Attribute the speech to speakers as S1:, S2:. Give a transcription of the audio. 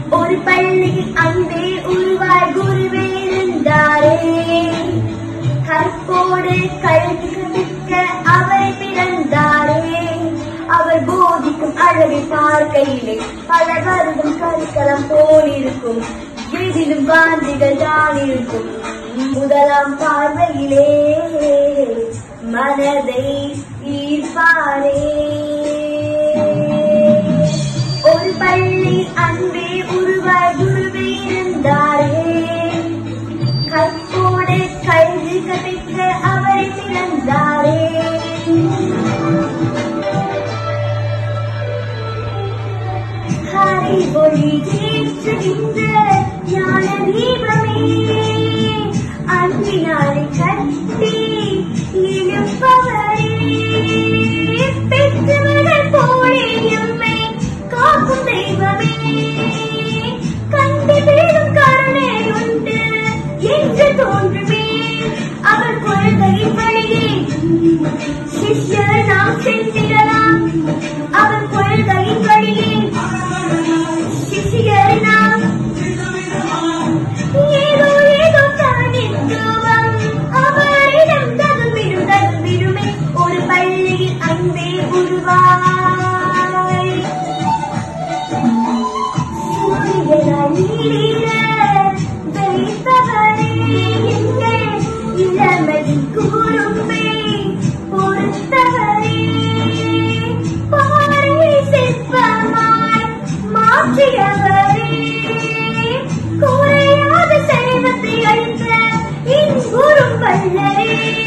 S1: ஒரு பள்ளியில் அன்பே உருவாய் குருவே இருந்தாரே கற்போடு கல்வி கற்பிக்க அவரை பிறந்தாரே அவர் போதிக்கும் அழகை பார்க்கையிலே பல வருடம் கருக்களம் போல் இருக்கும் எதிலும் காந்திகள் தான் இருக்கும் முதலாம் பார்வையிலே மனதை ஈர்ப்பாரே ஒரு பள்ளி அன்பே உருவாய் குருவே இருந்தாரே கற்போடு கல்வி கற்பிக்க அவரை பிறந்தாரே ஹரி ஒளி ஏற்றுகின்ற ஞான தீபமே அன்பினாரை கட்டி இழுப்பவரே பெற்றவர்கள் போலே எம்மை காக்கும் தெய்வமே கண்டு தேடும் கருணை உண்டு என்று தோன்றுமே அவர் கொள்கையின் வழியே சிஷ்யர் நாம் சென்றிடலாம் அவர் கொள்கையின் வழியே சிஷ்யர் நாம் ஏதோ ஏதோ தனித்துவம் அவரிடம் தகுமிடும் தகுமிடுமே ஒரு பள்ளியில் அன்பே உருவாய் சூரியனாய் நீரிட வைத்தவரே எங்கள் இளமையின் குறும்பை பொறுத்தவரே பாறை சிற்பமாய் மாற்றியவரே குறையாத செல்வத்தை அளித்த இன்புறும் வல்லரே